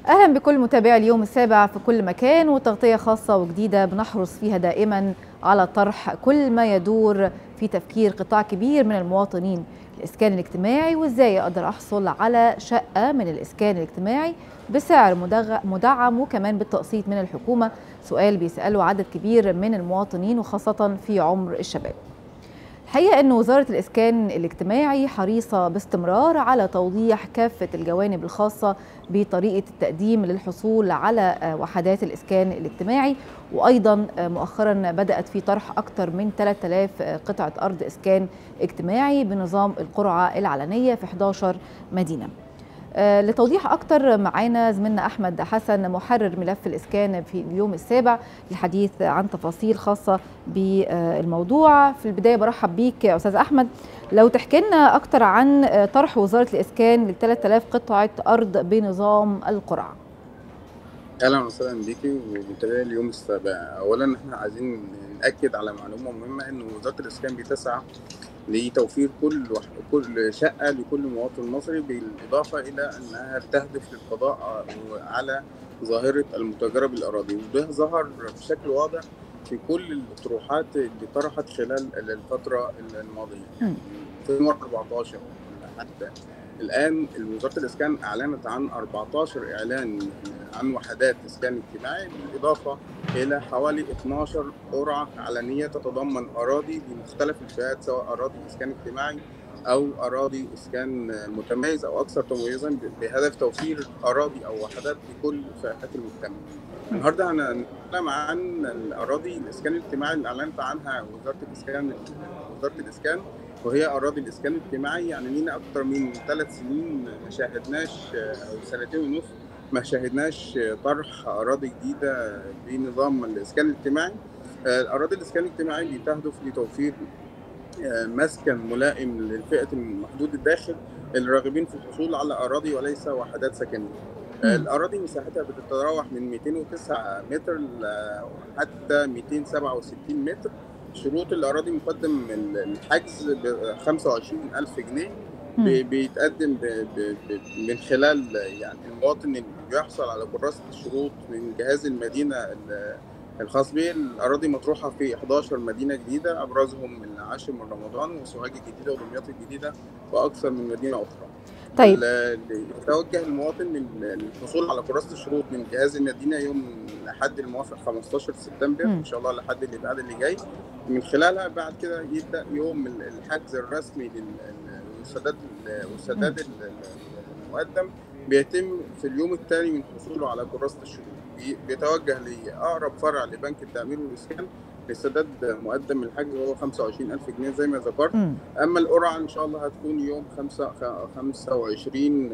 اهلا بكل متابعي اليوم السابع في كل مكان وتغطيه خاصه وجديده بنحرص فيها دائما على طرح كل ما يدور في تفكير قطاع كبير من المواطنين الاسكان الاجتماعي وازاي اقدر احصل على شقه من الاسكان الاجتماعي بسعر مدعم وكمان بالتقسيط من الحكومه سؤال بيساله عدد كبير من المواطنين وخاصه في عمر الشباب الحقيقه ان وزاره الاسكان الاجتماعي حريصه باستمرار على توضيح كافه الجوانب الخاصه بطريقه التقديم للحصول على وحدات الاسكان الاجتماعي وايضا مؤخرا بدات في طرح اكثر من 3000 قطعه ارض اسكان اجتماعي بنظام القرعه العلنيه في 11 مدينه لتوضيح أكثر معانا زميلنا أحمد حسن محرر ملف الإسكان في اليوم السابع للحديث عن تفاصيل خاصة بالموضوع في البداية برحب بيك يا أستاذ أحمد لو تحكي لنا أكثر عن طرح وزارة الإسكان ل 3000 قطعة أرض بنظام القرعة اهلا وسهلا بيكي ومتابعي اليوم السابع اولا احنا عايزين ناكد على معلومه مهمه ان وزاره الاسكان بتسعى لتوفير كل وح... كل شقه لكل مواطن مصري بالاضافه الى انها تهدف للقضاء على ظاهره المتاجره بالاراضي وده ظهر بشكل واضح في كل الطروحات اللي طرحت خلال الفتره الماضيه في 2014 حتى الان وزاره الاسكان اعلنت عن 14 اعلان عن وحدات اسكان اجتماعي بالاضافه الى حوالي 12 قرعه علنيه تتضمن اراضي بمختلف الفئات سواء اراضي اسكان اجتماعي او اراضي اسكان متميز او اكثر تميزا بهدف توفير اراضي او وحدات لكل فئات المجتمع. النهارده هنتكلم عن الاراضي الاسكان الاجتماعي اللي اعلنت عنها وزاره الاسكان وزاره الاسكان وهي اراضي الاسكان الاجتماعي يعني لينا اكثر من ثلاث سنين ما شاهدناش او سنتين ونص ما شاهدناش طرح اراضي جديده بنظام الاسكان الاجتماعي الاراضي الاسكان الاجتماعي بتهدف لتوفير مسكن ملائم للفئه محدود الداخل الراغبين في الحصول على اراضي وليس وحدات سكنيه الاراضي مساحتها بتتراوح من 209 متر حتى 267 متر شروط الاراضي مقدم الحجز ب 25000 جنيه بيتقدم ب ب ب من خلال يعني المواطن اللي بيحصل على كراسه الشروط من جهاز المدينه الخاص به الاراضي مطروحه في 11 مدينه جديده ابرزهم العاشر من رمضان وسوهاج الجديده ودمياط الجديده واكثر من مدينه اخرى. طيب يتوجه المواطن للحصول على كراسه الشروط من جهاز المدينه يوم الاحد الموافق 15 سبتمبر ان شاء الله الاحد اللي بعد اللي جاي من خلالها بعد كده يبدا يوم الحجز الرسمي للسداد والسداد المقدم بيتم في اليوم الثاني من حصوله على كراسه الشروط بيتوجه لاقرب فرع لبنك التامين والاسكان لسداد مقدم الحجز وهو 25000 جنيه زي ما ذكرت اما القرعه ان شاء الله هتكون يوم 5 25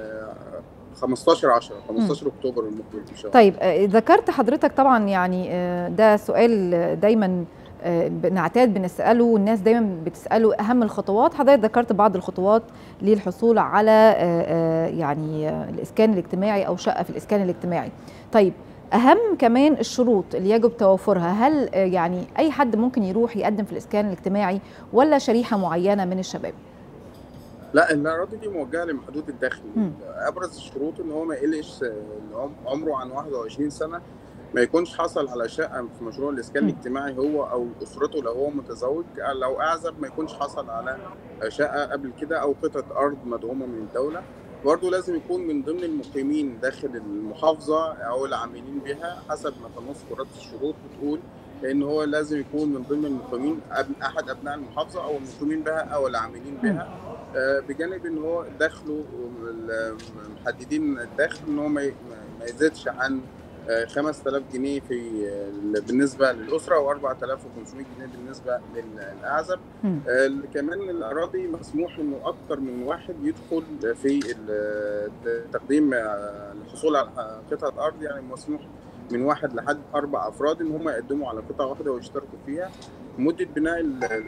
15 10 15 اكتوبر المقبل ان شاء الله طيب ذكرت حضرتك طبعا يعني ده سؤال دايما بنعتاد بنساله والناس دايما بتساله اهم الخطوات حضرتك ذكرت بعض الخطوات للحصول على يعني الاسكان الاجتماعي او شقه في الاسكان الاجتماعي طيب اهم كمان الشروط اللي يجب توفرها هل يعني اي حد ممكن يروح يقدم في الاسكان الاجتماعي ولا شريحه معينه من الشباب لا الاراضي دي موجهه لمحدود الدخل ابرز الشروط ان هو ما يقلش عمره عن 21 سنه ما يكونش حصل على شقه في مشروع الاسكان الاجتماعي هو او اسرته لو هو متزوج لو اعزب ما يكونش حصل على شقه قبل كده او قطعه ارض مدعومه من الدوله برضه لازم يكون من ضمن المقيمين داخل المحافظه او العاملين بها حسب ما تنص قرارات الشروط بتقول لان هو لازم يكون من ضمن المقيمين احد ابناء المحافظه او المقيمين بها او العاملين بها بجانب ان هو دخله محددين الدخل ان هو ما يزيدش عن 5000 جنيه في بالنسبه للاسره و 4500 جنيه بالنسبه للاعزب آه كمان الاراضي مسموح انه اكثر من واحد يدخل في تقديم الحصول على قطعه ارض يعني مسموح من واحد لحد اربع افراد ان هم يقدموا على قطعه واحده ويشتركوا فيها مده بناء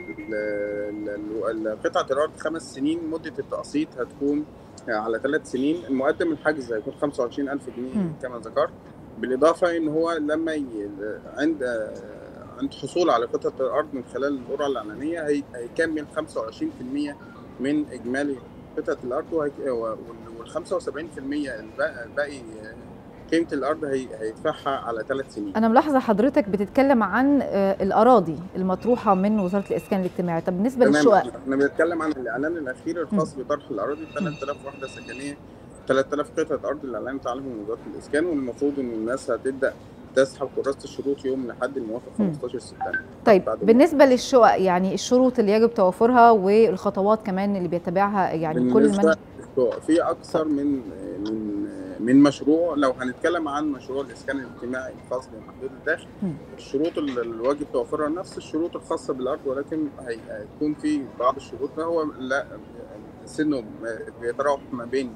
قطعه الارض خمس سنين مده التقسيط هتكون على ثلاث سنين المقدم الحجز هيكون 25000 جنيه كما ذكرت بالاضافه ان هو لما ي... عند عند حصول على قطعه الارض من خلال القرعه الاعلانيه هي... هيكمل 25% من اجمالي قطعه الارض وهي... وال 75% الباقي قيمه الارض هي... هيدفعها على ثلاث سنين انا ملاحظه حضرتك بتتكلم عن آه، الاراضي المطروحه من وزاره الاسكان الاجتماعي طب بالنسبه تمام للشقق احنا بنتكلم عن الاعلان الاخير الخاص بطرح الاراضي 3000 وحده سكنيه 3000 قطعه ارض اللي اعلنت عليهم وزاره الاسكان والمفروض ان الناس هتبدا تسحب كراسه الشروط يوم لحد الموافق مم. 15 سبتمبر طيب بعد ما- بالنسبه للشقق يعني الشروط اللي يجب توفرها والخطوات كمان اللي بيتبعها يعني كل بالنسبه من للشقق، في اكثر من من من مشروع لو هنتكلم عن مشروع الاسكان الاجتماعي الخاص بمحدود الدخل مم. الشروط اللي الواجب توفرها نفس الشروط الخاصه بالارض ولكن هي- هيكون في بعض الشروط ما هو لا سنه بيتراوح ما بين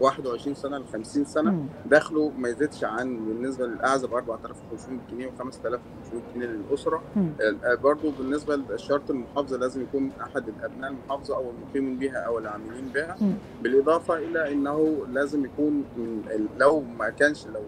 21 سنه ل 50 سنه مم. دخله ما يزيدش عن بالنسبه للاعزب 4500 جنيه و5500 جنيه للاسره مم. آه، برضو بالنسبه لشرط المحافظه لازم يكون احد الابناء المحافظه او المقيمين بها او العاملين بها مم. بالاضافه الى انه لازم يكون من ال- لو ما كانش لو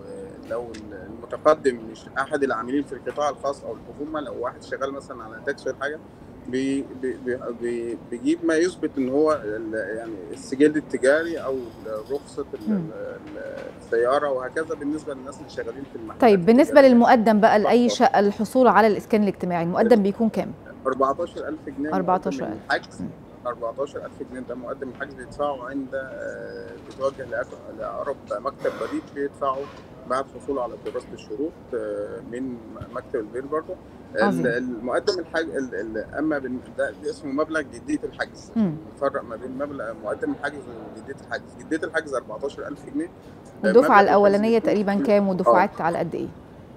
لو المتقدم مش احد العاملين في القطاع الخاص او الحكومه لو واحد شغال مثلا على تاكسي ولا حاجه بي بي بي بي بيجيب ما يثبت ان هو ال- يعني السجل التجاري او رخصه ال- مم. ال- السياره وهكذا بالنسبه للناس اللي شغالين في المحلات طيب بالنسبه التجارية. للمقدم بقى لاي شقه الحصول على الاسكان الاجتماعي المقدم بيكون كام 14000 جنيه 14,000. مقدم الحجز مم. 14000 جنيه ده مقدم الحجز بيدفعه عند آه، بيتوجه لأق- لأقرب مكتب بريد بيدفعه بعد حصوله على دراسة الشروط آه، من مكتب البير برضه عظيم. ال- المقدم الحج ال- ال- اما بال- ده ده اسمه مبلغ جديه الحجز مم. نفرق ما بين مبلغ مقدم الحجز وجديه الحجز جديه الحجز 14000 جنيه آه، الدفعه مبلغ الاولانيه الحجز تقريبا بيكون- كام ودفعات على قد ايه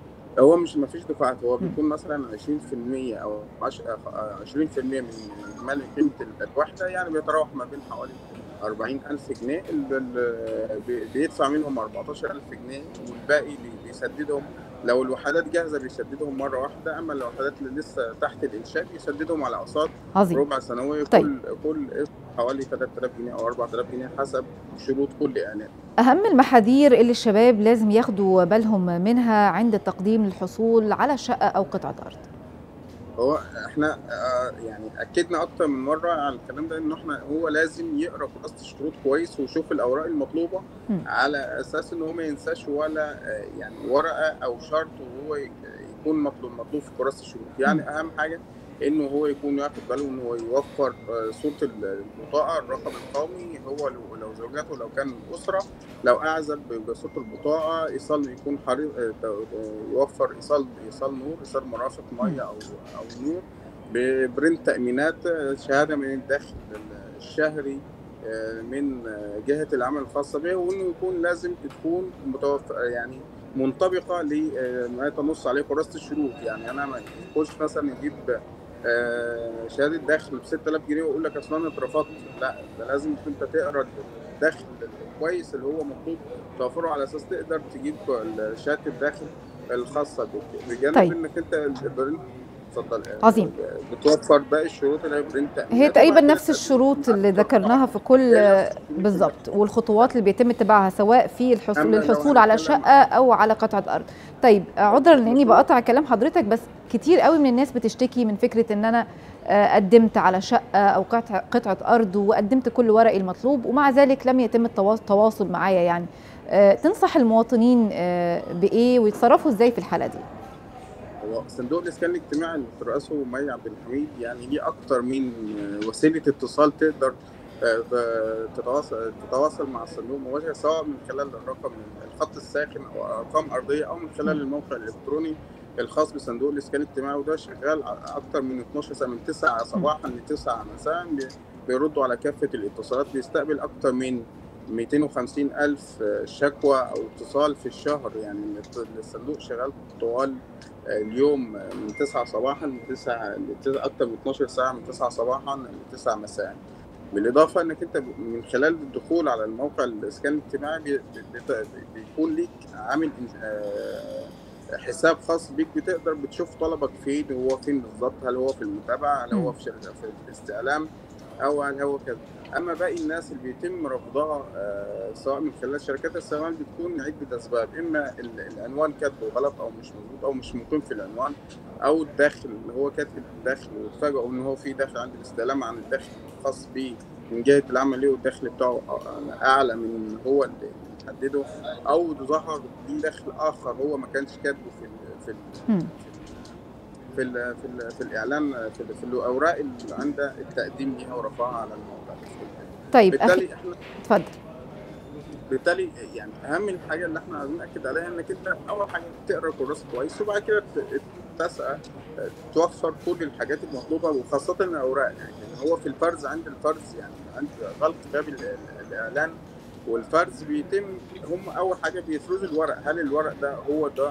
هو مش ما فيش دفعات هو مم. بيكون مثلا 20% او 10 آه، 20% من اجمالي قيمه الوحده يعني بيتراوح ما بين حوالي 40000 جنيه ال- ال- بي- بيدفع منهم 14000 جنيه والباقي بي- بيسددهم لو الوحدات جاهزه بيسددهم مره واحده اما الوحدات اللي لسه تحت الانشاء بيسددهم على اقساط عظيم ربع سنويه طيب. كل كل قسط حوالي 3000 جنيه او 4000 جنيه حسب شروط كل اعلان اهم المحاذير اللي الشباب لازم ياخدوا بالهم منها عند التقديم للحصول على شقه او قطعه ارض هو احنا آه، يعني اكدنا اكتر من مره على الكلام ده ان احنا هو لازم يقرا خلاصه الشروط كويس ويشوف الاوراق المطلوبه مم. على اساس ان هو ما ينساش ولا آه، يعني ورقه او شرط وهو ي- يكون مطلوب مطلوب في كراسه الشروط يعني مم. اهم حاجه انه هو يكون ياخد باله ان هو يوفر آه، صوره البطاقه الرقم القومي هو لو لو زوجته لو كان اسره لو اعزب بصوره البطاقه ايصال يكون حريص آه، آه، يوفر ايصال ايصال نور ايصال مرافق ميه او او نور ببرنت تامينات آه، شهاده من الدخل الشهري آه، من آه، جهه العمل الخاصه به وانه يكون لازم تكون متوفر يعني منطبقه لما تنص عليه كراسه الشروط يعني انا ما يخش مثلا يجيب آه، شهاده دخل ب 6000 جنيه ويقول لك اصل انا اترفضت لا ده لازم انت تقرا الدخل الكويس اللي هو مطلوب توفره على اساس تقدر تجيب شهاده الدخل الخاصه بك بجانب طيب. انك انت البرنت اتفضل عظيم. بتوفر باقي الشروط اللي هي برنت هي تقريبا نفس الشروط اللي ذكرناها في كل بالظبط والخطوات اللي بيتم اتباعها سواء في الحصول أما لو للحصول على هنتكلم- شقه او على قطعه ارض طيب عذرا لاني بقطع كلام حضرتك بس كتير قوي من الناس بتشتكي من فكره ان انا آه، قدمت على شقه او قطعه قطعه ارض وقدمت كل ورقي المطلوب ومع ذلك لم يتم التواص- التواصل معايا يعني آه، تنصح المواطنين آه، بايه ويتصرفوا ازاي في الحاله دي هو صندوق الاسكان الاجتماعي اللي بترأسه مي عبد الحميد يعني ليه اكتر من وسيله اتصال تقدر آه، تتواصل تتواصل مع الصندوق مباشره سواء من خلال الرقم الخط الساخن او ارقام ارضيه او من خلال الموقع الالكتروني الخاص بصندوق الاسكان الاجتماعي وده شغال اكتر من 12 ساعه من 9 صباحا ل 9 مساء بي- بيردوا على كافه الاتصالات بيستقبل اكتر من 250 ألف شكوى أو اتصال في الشهر يعني الصندوق شغال طوال اليوم من 9 صباحا ل 9 أكتر من 12 ساعة من 9 صباحا ل 9 مساء بالإضافة إنك أنت من خلال الدخول على الموقع الإسكان الاجتماعي بي- بي- بيكون ليك عامل آه، حساب خاص بيك بتقدر بتشوف طلبك فين هو فين بالظبط هل هو في المتابعة هل هو في شركة في الاستعلام أو هل هو كذا اما باقي الناس اللي بيتم رفضها آه، سواء من خلال شركات السكن بتكون عده اسباب اما ال- العنوان كاتبه غلط او مش مظبوط او مش مقيم في العنوان او الداخل اللي هو كاتب الداخل واتفاجئوا ان هو في داخل عند الاستلام عن الداخل الخاص بيه من جهه العمل ليه والدخل بتاعه أ- اعلى من هو اللي محدده او ظهر ليه دخل اخر هو ما كانش كاتبه في ال في ال مم. في ال في, ال في الاعلان في, ال في الاوراق اللي عند التقديم ليها ورفعها على الموقع طيب أخي بالتالي احنا اتفضل بالتالي يعني اهم الحاجه اللي احنا عايزين ناكد عليها انك انت اول حاجه تقرا الكورس كويس وبعد كده ت- تسعى توفر كل الحاجات المطلوبه وخاصه الاوراق يعني هو في الفرز عند الفرز يعني عند غلق باب ال- ال- الاعلان والفرز بيتم هم اول حاجه بيفرزوا الورق هل الورق ده هو ده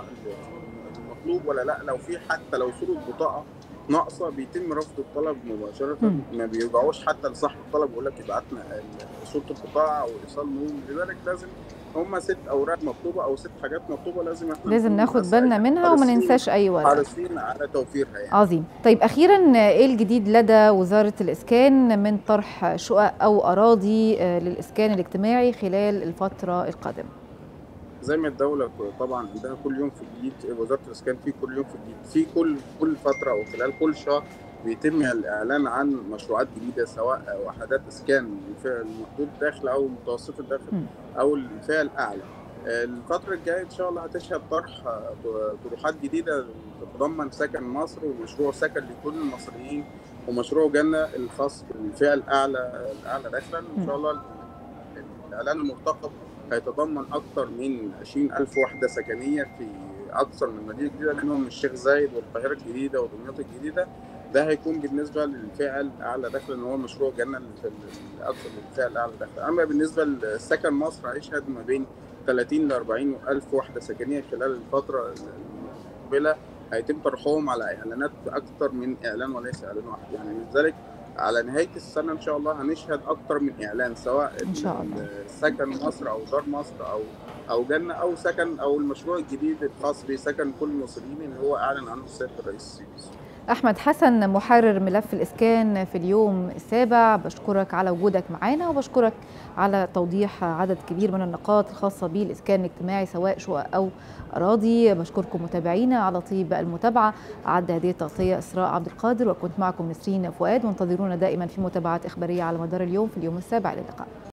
المطلوب ولا لا لو في حتى لو صوره بطاقه ناقصه بيتم رفض الطلب مباشره مم. ما بيرجعوش حتى لصاحب الطلب يقول لك ابعت لنا صوره البطاقه او ايصال نوم لذلك لازم هم ست اوراق مطلوبه او ست حاجات مطلوبه لازم احنا لازم نكون ناخد بس بالنا منها وما حريصين- ننساش أي ورقة حريصين على توفيرها يعني عظيم طيب أخيرا إيه الجديد لدى وزارة الإسكان من طرح شقق أو أراضي آه، للإسكان الاجتماعي خلال الفترة القادمة زي ما الدولة طبعا عندها كل يوم في جديد وزارة الإسكان في كل يوم في جديد في كل كل فترة أو خلال كل شهر بيتم الإعلان عن مشروعات جديدة سواء وحدات إسكان في محدود الدخل أو متوسط الدخل مم. أو الفئة الأعلى الفترة الجاية إن شاء الله هتشهد طرح طروحات جديدة تتضمن سكن مصر ومشروع سكن لكل المصريين ومشروع جنة الخاص بالفئة الأعلى الأعلى دخلا إن شاء الله الإعلان المرتقب هيتضمن أكثر من 20 ألف وحدة سكنية في أكثر من مدينة جديدة منهم الشيخ زايد والقاهرة الجديدة ودمياط الجديدة ده هيكون بالنسبة للفئة الأعلى دخلا إن هو مشروع جنة أكثر للفئة الأعلى دخلا أما بالنسبة للسكن مصر هيشهد ما بين 30 ل 40 ألف وحدة سكنية خلال الفترة المقبلة هيتم طرحهم على إعلانات أكثر من إعلان وليس إعلان واحد يعني لذلك على نهايه السنه ان شاء الله هنشهد اكتر من اعلان سواء إن شاء الله. سكن مصر او دار مصر او او جنه او سكن او المشروع الجديد الخاص بسكن كل المصريين اللي هو اعلن عنه السيد الرئيس السيسي أحمد حسن محرر ملف الإسكان في اليوم السابع بشكرك على وجودك معنا وبشكرك على توضيح عدد كبير من النقاط الخاصة بالإسكان الاجتماعي سواء شقق أو أراضي بشكركم متابعينا على طيب المتابعة أعد هذه التغطية إسراء عبد القادر وكنت معكم نسرين فؤاد وانتظرونا دائما في متابعات إخبارية على مدار اليوم في اليوم السابع للقاء